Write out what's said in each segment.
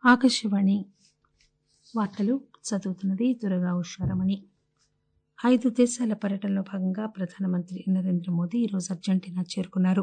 ఆకాశవాణి వార్తలు చదువుతున్నది దురగా ఉషారమణి ఐదు దేశాల పర్యటనలో భాగంగా ప్రధానమంత్రి నరేంద్ర మోదీ ఈరోజు అర్జెంటీనా చేరుకున్నారు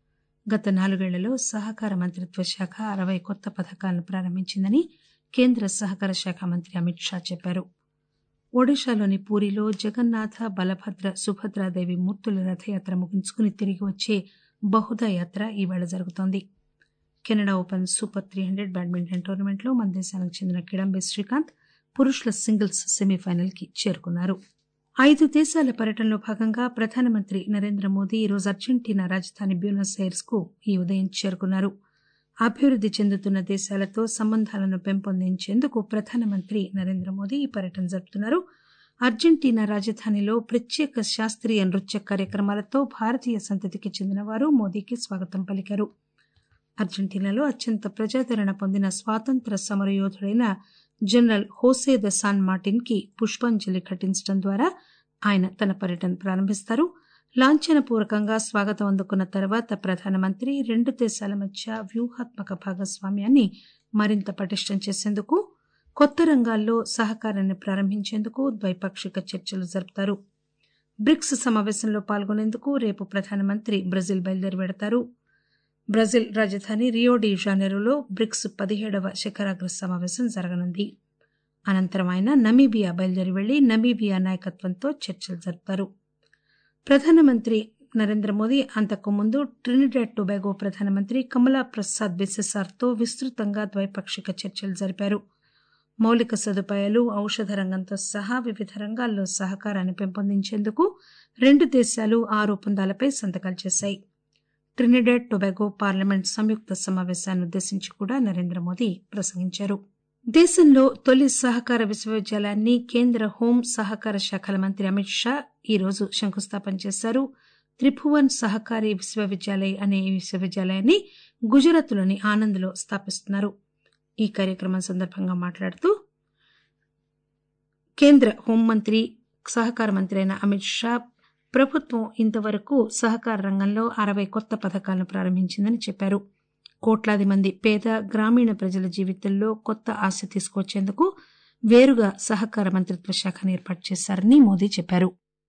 గత నాలుగేళ్లలో సహకార మంత్రిత్వ శాఖ అరవై కొత్త పథకాలను ప్రారంభించిందని కేంద్ర సహకార శాఖ మంత్రి అమిత్ షా చెప్పారు ఒడిశాలోని పూరిలో జగన్నాథ బలభద్ర సుభద్రాదేవి మూర్తుల రథయాత్ర ముగించుకుని తిరిగి వచ్చే బహుదా యాత్ర ఈవేళ జరుగుతోంది Canada open super three hundred badminton టోర్నమెంట్లో మన దేశానికి చెందిన కిడాంబి శ్రీకాంత్ పురుషుల సింగిల్స్ సెమీఫైనల్ కి చేరుకున్నారు ఐదు దేశాల పర్యటనలో భాగంగా ప్రధానమంత్రి నరేంద్ర మోదీ ఈరోజు అర్జెంటీనా రాజధాని బ్యూనస్ ఐర్స్ కు ఈ ఉదయం చేరుకున్నారు అభివృద్ది చెందుతున్న దేశాలతో సంబంధాలను పెంపొందించేందుకు ప్రధానమంత్రి నరేంద్ర మోదీ ఈ పర్యటన జరుపుతున్నారు అర్జెంటీనా రాజధానిలో ప్రత్యేక శాస్త్రీయ నృత్య కార్యక్రమాలతో భారతీయ సంతతికి చెందిన వారు మోదీకి స్వాగతం పలికారు అర్జెంటీనాలో అత్యంత ప్రజాదరణ పొందిన స్వాతంత్ర సమరయోధుడైన general Jose de San Martin కి పుష్పాంజలి ఘటించడం ద్వారా ఆయన తన పర్యటన ప్రారంభిస్తారు లాంఛనపూర్వకంగా స్వాగతం అందుకున్న తర్వాత ప్రధానమంత్రి రెండు దేశాల మధ్య వ్యూహాత్మక భాగస్వామ్యాన్ని మరింత పటిష్టం చేసేందుకు కొత్త రంగాల్లో సహకారాన్ని ప్రారంభించేందుకు ద్వైపాక్షిక చర్చలు జరుపుతారు బ్రిక్స్ సమావేశంలో పాల్గొనేందుకు రేపు ప్రధానమంత్రి బ్రెజిల్ బయలుదేరి వెడతారు బ్రెజిల్ రాజధాని రియో డి జానెరోలో బ్రిక్స్ పదిహేడవ శిఖరాగ్ర సమావేశం జరగనుంది అనంతరం ఆయన నమీబియా బయలుదేరి వెళ్లి నమీబియా నాయకత్వంతో చర్చలు జరుపుతారు ప్రధానమంత్రి నరేంద్ర మోదీ అంతకు ముందు ట్రినిడాడ్ టొబాగో ప్రధానమంత్రి కమలా ప్రసాద్ బిసెసార్తో విస్తృతంగా ద్వైపాక్షిక చర్చలు జరిపారు మౌలిక సదుపాయాలు ఔషధ రంగంతో సహా వివిధ రంగాల్లో సహకారాన్ని పెంపొందించేందుకు రెండు దేశాలు ఆరు ఒప్పందాలపై సంతకాలు చేశాయి ట్రినిడాడ్ టొబాగో పార్లమెంట్ సంయుక్త సమావేశాన్ని ఉద్దేశించి కూడా నరేంద్ర మోదీ ప్రసంగించారు దేశంలో తొలి సహకార విశ్వవిద్యాలయాన్ని కేంద్ర హోం సహకార శాఖల మంత్రి అమిత్ షా ఈరోజు శంకుస్థాపన చేశారు త్రిభువన్ సహకారి విశ్వవిద్యాలయ్ అనే ఈ విశ్వవిద్యాలయాన్ని గుజరాత్లోని ఆనంద్లో స్థాపిస్తున్నారు ఈ కార్యక్రమం సందర్భంగా మాట్లాడుతూ కేంద్ర హోంమంత్రి సహకార మంత్రి అయిన అమిత్ షా ప్రభుత్వం ఇంతవరకు సహకార రంగంలో అరవై కొత్త పథకాలను ప్రారంభించిందని చెప్పారు కోట్లాది మంది పేద గ్రామీణ ప్రజల జీవితంలో కొత్త ఆశ తీసుకొచ్చేందుకు వేరుగా సహకార మంత్రిత్వ శాఖను ఏర్పాటు చేశారని మోదీ చెప్పారు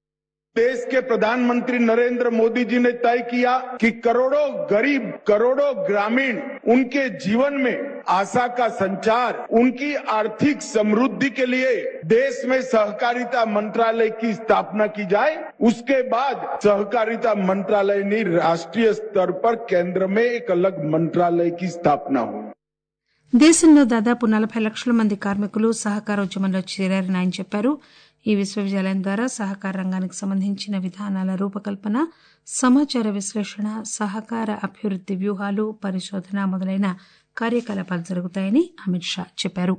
देश के प्रधानमंत्री नरेंद्र मोदी जी ने तय किया कि करोड़ों गरीब करोड़ों ग्रामीण उनके जीवन में आशा का संचार उनकी आर्थिक समृद्धि के लिए देश में सहकारिता मंत्रालय की स्थापना की जाए उसके बाद सहकारिता मंत्रालय ने राष्ट्रीय स्तर पर केंद्र में एक अलग मंत्रालय की स्थापना हुई దేశంలో దాదాపు నలభై లక్షల మంది కార్మికులు సహకారోద్యమంలో చేరారని ఆయన చెప్పారు ఈ విశ్వవిద్యాలయం ద్వారా సహకార రంగానికి సంబంధించిన విధానాల రూపకల్పన సమాచార విశ్లేషణ సహకార అభివృద్ది వ్యూహాలు పరిశోధన మొదలైన కార్యకలాపాలు జరుగుతాయని అమిత్ షా చెప్పారు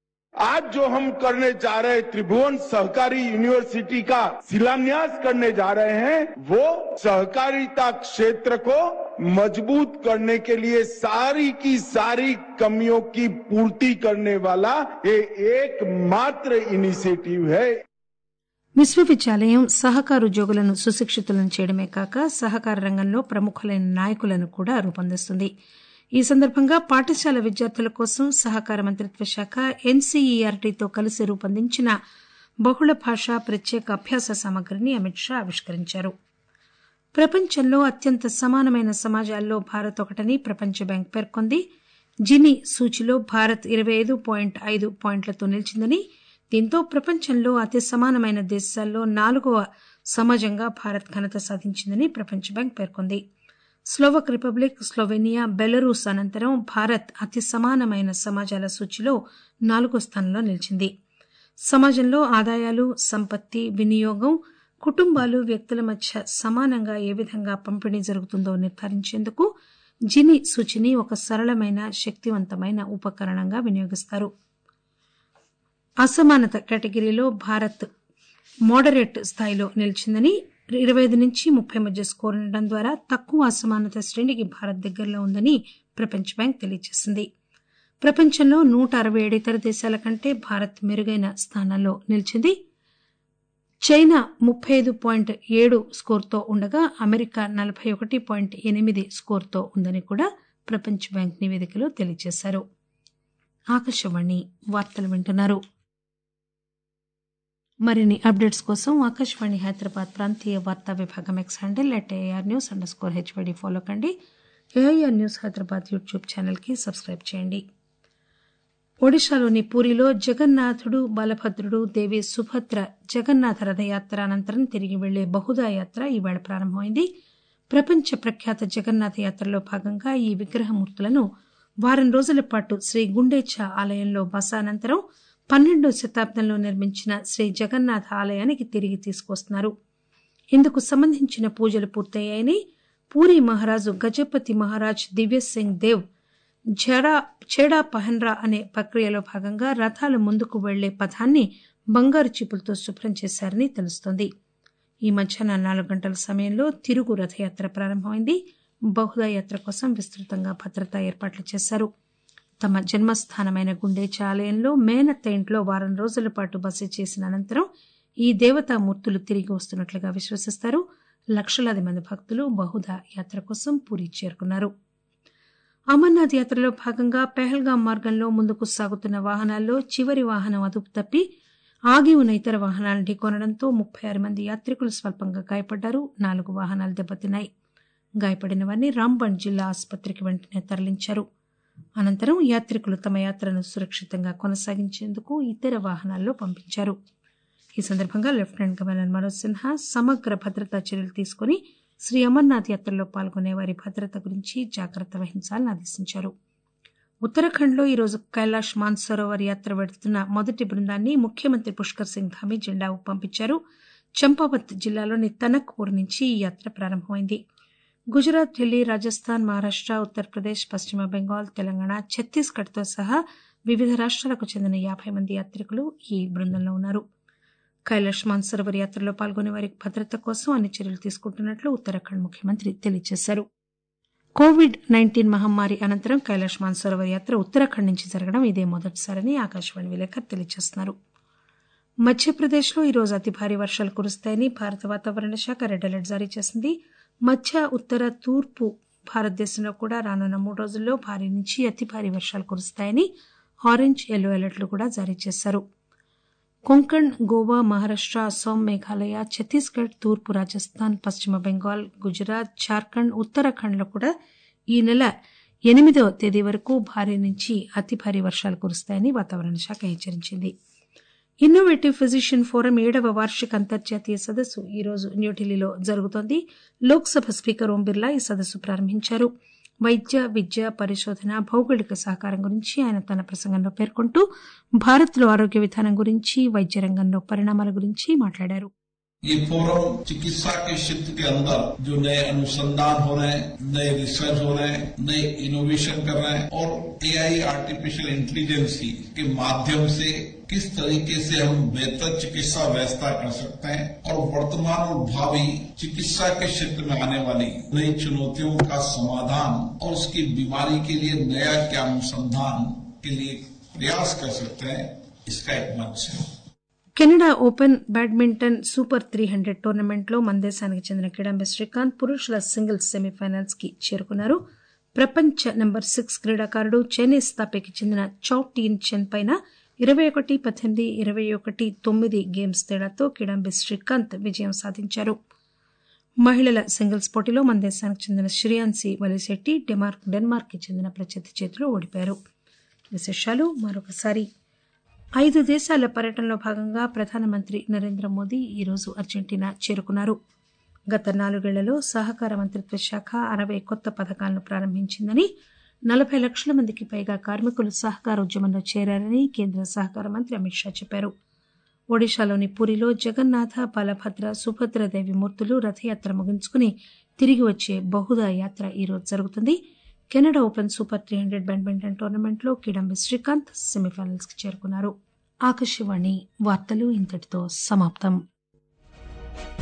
आज जो हम करने जा रहे त्रिभुवन सहकारी यूनिवर्सिटी का शिलान्यास करने जा रहे हैं वो सहकारिता क्षेत्र को मजबूत करने के लिए सारी की सारी कमियों की पूर्ति करने वाला ये एकमात्र इनिशिएटिव है విశ్వవిద్యాలయం సహకార ఉద్యోగులను సుశిక్షితులను చేయడమే కాక సహకార రంగంలో ప్రముఖులైన నాయకులను కూడా రూపొందిస్తుంది ఈ సందర్భంగా పాఠశాల విద్యార్థుల కోసం సహకార మంత్రిత్వ శాఖ ఎన్సీఈఆర్టీతో కలిసి రూపొందించిన బహుళ భాషా ప్రత్యేక అభ్యాస సామగ్రిని అమిత్ షా ఆవిష్కరించారు ప్రపంచంలో అత్యంత సమానమైన సమాజాల్లో భారత్ ఒకటని ప్రపంచ బ్యాంక్ పేర్కొంది జిని సూచిలో భారత్ ఇరవై ఐదు పాయింట్ ఐదు పాయింట్లతో నిలిచిందని దీంతో ప్రపంచంలో అతి సమానమైన దేశాల్లో నాలుగవ సమాజంగా భారత్ ఘనత సాధించిందని ప్రపంచ బ్యాంక్ పేర్కొంది స్లోవక్ రిపబ్లిక్ స్లోవేనియా బెలరూస్ అనంతరం భారత్ అతి సమానమైన సమాజాల సూచిలో నాలుగో స్థానంలో నిలిచింది సమాజంలో ఆదాయాలు సంపత్తి వినియోగం కుటుంబాలు వ్యక్తుల మధ్య సమానంగా ఏ విధంగా పంపిణీ జరుగుతుందో నిర్ధారించేందుకు జిని సూచిని ఒక సరళమైన శక్తివంతమైన ఉపకరణంగా వినియోగిస్తారు అసమానత కేటగిరీలో భారత్ మోడరేట్ స్థాయిలో నిలిచిందని ఇరవై ఐదు నుంచి ముప్పై మధ్య స్కోర్ ఉండడం ద్వారా తక్కువ అసమానత శ్రేణికి భారత్ దగ్గరలో ఉందని ప్రపంచ బ్యాంక్ తెలియజేసింది ప్రపంచంలో నూట అరవై ఏడు ఇతర దేశాల కంటే భారత్ మెరుగైన స్థానాల్లో నిలిచింది చైనా ముప్పై ఐదు పాయింట్ ఏడు స్కోర్తో ఉండగా అమెరికా నలభై ఒకటి పాయింట్ ఎనిమిది స్కోర్తో ఉందని కూడా ప్రపంచ బ్యాంక్ నివేదికలో తెలియజేశారు ఆకాశవాణి వార్తలు వింటున్నారు మరిన్ని అప్డేట్స్ కోసం ఆకాశవాణి హైదరాబాద్ ప్రాంతీయ వార్తా విభాగం X handle at AIR news underscore HYD follow కండి ఏఐఆర్ న్యూస్ హైదరాబాద్ యూట్యూబ్ ఛానల్కి సబ్స్క్రైబ్ చేయండి ఒడిశాలోని పూరిలో జగన్నాథుడు బలభద్రుడు దేవి సుభద్ర జగన్నాథ రథయాత్ర అనంతరం తిరిగి వెళ్లే బహుదా యాత్ర ఈవేళ ప్రారంభమైంది ప్రపంచ ప్రఖ్యాత జగన్నాథ యాత్రలో భాగంగా ఈ విగ్రహమూర్తులను వారం రోజుల పాటు శ్రీ గుండేచా ఆలయంలో బస అనంతరం పన్నెండో శతాబ్దంలో నిర్మించిన శ్రీ జగన్నాథ ఆలయానికి తిరిగి తీసుకొస్తున్నారు ఇందుకు సంబంధించిన పూజలు పూర్తయ్యాయని పూరి మహారాజు గజపతి మహారాజ్ దివ్యసింగ్ దేవ్ ఝడా ఛేడా పహన్రా అనే ప్రక్రియలో భాగంగా రథాలు ముందుకు వెళ్లే పథాన్ని బంగారు చిపులతో శుభ్రం చేశారని తెలుస్తోంది ఈ మధ్యాహ్నం నాలుగు గంటల సమయంలో తిరుగు రథయాత్ర ప్రారంభమైంది బహుదా యాత్ర కోసం విస్తృతంగా భద్రతా ఏర్పాట్లు చేశారు తమ జన్మస్థానమైన గుండేచ ఆలయంలో మేనత్త ఇంట్లో వారం రోజుల పాటు బస చేసిన అనంతరం ఈ దేవతామూర్తులు తిరిగి వస్తున్నట్లుగా విశ్వసిస్తారు లక్షలాది మంది భక్తులు బహుదా యాత్ర కోసం పూరి చేరుకున్నారు అమర్నాథ్ యాత్రలో భాగంగా పెహల్గాం మార్గంలో ముందుకు సాగుతున్న వాహనాల్లో చివరి వాహనం అదుపు తప్పి ఆగి ఉన్న ఇతర వాహనాలను ఢీకొనడంతో ముప్పై ఆరు మంది యాత్రికులు స్వల్పంగా గాయపడ్డారు నాలుగు వాహనాలు దెబ్బతిన్నాయి గాయపడిన వారిని రాంబన్ జిల్లా ఆసుపత్రికి వెంటనే తరలించారు అనంతరం యాత్రికులు తమ యాత్రను సురక్షితంగా కొనసాగించేందుకు ఇతర వాహనాల్లో పంపించారు ఈ సందర్భంగా లెఫ్టినెంట్ గవర్నర్ మనోజ్ సిన్హా సమగ్ర భద్రతా చర్యలు తీసుకుని శ్రీ అమర్నాథ్ యాత్రలో పాల్గొనే వారి భద్రత గురించి జాగ్రత్త వహించాలని ఆదేశించారు ఉత్తరాఖండ్లో ఈరోజు కైలాష్ మాన్సరోవర్ యాత్ర వెడుతున్న మొదటి బృందాన్ని ముఖ్యమంత్రి పుష్కర్ సింగ్ ధామి జెండా పంపించారు చంపావత్ జిల్లాలోని తనక్పూర్ నుంచి ఈ యాత్ర ప్రారంభమైంది గుజరాత్ ఢిల్లీ రాజస్థాన్ మహారాష్ట ఉత్తరప్రదేశ్ పశ్చిమ బెంగాల్ తెలంగాణ ఛత్తీస్గఢ్తో సహా వివిధ రాష్ట్రాలకు చెందిన యాభై మంది యాత్రికులు ఈ బృందంలో ఉన్నారు కైలాష్ మాన్సరోవర్ యాత్రలో పాల్గొనే వారి భద్రత కోసం అన్ని చర్యలు తీసుకుంటున్నట్లు ఉత్తరాఖండ్ ముఖ్యమంత్రి తెలియజేశారు కోవిడ్ నైన్టీన్ మహమ్మారి అనంతరం కైలాష్ మాన్సరోవర్ యాత్ర ఉత్తరాఖండ్ నుంచి జరగడం ఇదే మొదటిసారని ఆకాశవాణి విలేకరు తెలియజేస్తున్నారు మధ్యప్రదేశ్లో ఈరోజు అతి భారీ వర్షాలు కురుస్తాయని భారత వాతావరణ శాఖ రెడ్ అలర్ట్ జారీ చేసింది మధ్య ఉత్తర తూర్పు భారతదేశంలో కూడా రానున్న మూడు రోజుల్లో భారీ నుంచి అతి భారీ వర్షాలు కురుస్తాయని ఆరెంజ్ ఎల్లో అలర్ట్లు కూడా జారీ చేశారు కొంకణ్ గోవా మహారాష్ట అస్సాం మేఘాలయ ఛత్తీస్గఢ్ తూర్పు రాజస్థాన్ పశ్చిమ బెంగాల్ గుజరాత్ జార్ఖండ్ ఉత్తరాఖండ్లో కూడా ఈ నెల ఎనిమిదవ తేదీ వరకు భారీ నుంచి అతి భారీ వర్షాలు కురుస్తాయని వాతావరణ శాఖ హెచ్చరించింది ఇన్నోవేటివ్ ఫిజిషియన్ ఫోరం ఏడవ వార్షిక అంతర్జాతీయ సదస్సు ఈరోజు న్యూఢిల్లీలో జరుగుతోంది లోక్సభ స్పీకర్ ఓం బిర్లా ఈ సదస్సు ప్రారంభించారు వైద్య విద్య పరిశోధన భౌగోళిక సహకారం గురించి ఆయన తన ప్రసంగంలో పేర్కొంటూ భారత్లో ఆరోగ్య విధానం గురించి వైద్య రంగంలో పరిణామాల గురించి మాట్లాడారు ये फोरम चिकित्सा के क्षेत्र के अंदर जो नए अनुसंधान हो रहे हैं नए रिसर्च हो रहे हैं नए इनोवेशन कर रहे हैं और एआई आर्टिफिशियल इंटेलिजेंसी के माध्यम से किस तरीके से हम बेहतर चिकित्सा व्यवस्था कर सकते हैं और वर्तमान और भावी चिकित्सा के क्षेत्र में आने वाली नई चुनौतियों का समाधान और उसकी बीमारी के लिए नया क्या अनुसंधान के लिए प्रयास कर सकते हैं इसका एक मंच है Canada open badminton super three hundred టోర్నమెంట్లో మన దేశానికి చెందిన కిడాంబి శ్రీకాంత్ పురుషుల సింగిల్స్ సెమీఫైనల్స్ కి చేరుకున్నారు ప్రపంచ నెంబర్ సిక్స్ క్రీడాకారుడు చైనీస్ తాపేకి చెందిన చౌ టీన్ చెన్ పైన ఇరవై ఒకటి పద్దెనిమిది ఇరవై ఒకటి తొమ్మిది గేమ్స్ తేడాతో కిడాంబి శ్రీకాంత్ విజయం సాధించారు మహిళల సింగిల్స్ పోటీలో మన దేశానికి చెందిన శ్రేయాన్సి వలిశెట్టి డెమార్క్ డెన్మార్క్ కి చెందిన ప్రత్యర్థి చేతిలో ఓడిపారు విశేషాలు మరొకసారి ఐదు దేశాల పర్యటనలో భాగంగా ప్రధానమంత్రి నరేంద్ర మోదీ ఈరోజు అర్జెంటీనా చేరుకున్నారు గత నాలుగేళ్లలో సహకార మంత్రిత్వ శాఖ అరవై కొత్త పథకాలను ప్రారంభించిందని నలభై లక్షల మందికి పైగా కార్మికులు సహకార ఉద్యమంలో చేరారని కేంద్ర సహకార మంత్రి అమిత్ షా చెప్పారు ఒడిశాలోని పూరిలో జగన్నాథ బలభద్ర సుభద్రదేవి మూర్తులు రథయాత్ర ముగించుకుని తిరిగి వచ్చే బహుదా యాత్ర ఈరోజు జరుగుతుంది Canada open super three hundred badminton టోర్నమెంట్లో కిడంబి శ్రీకాంత్ సెమీఫైనల్స్ కి చేరుకున్నారు ఆకాశవాణి వార్తలు ఇంతటితో సమాప్తం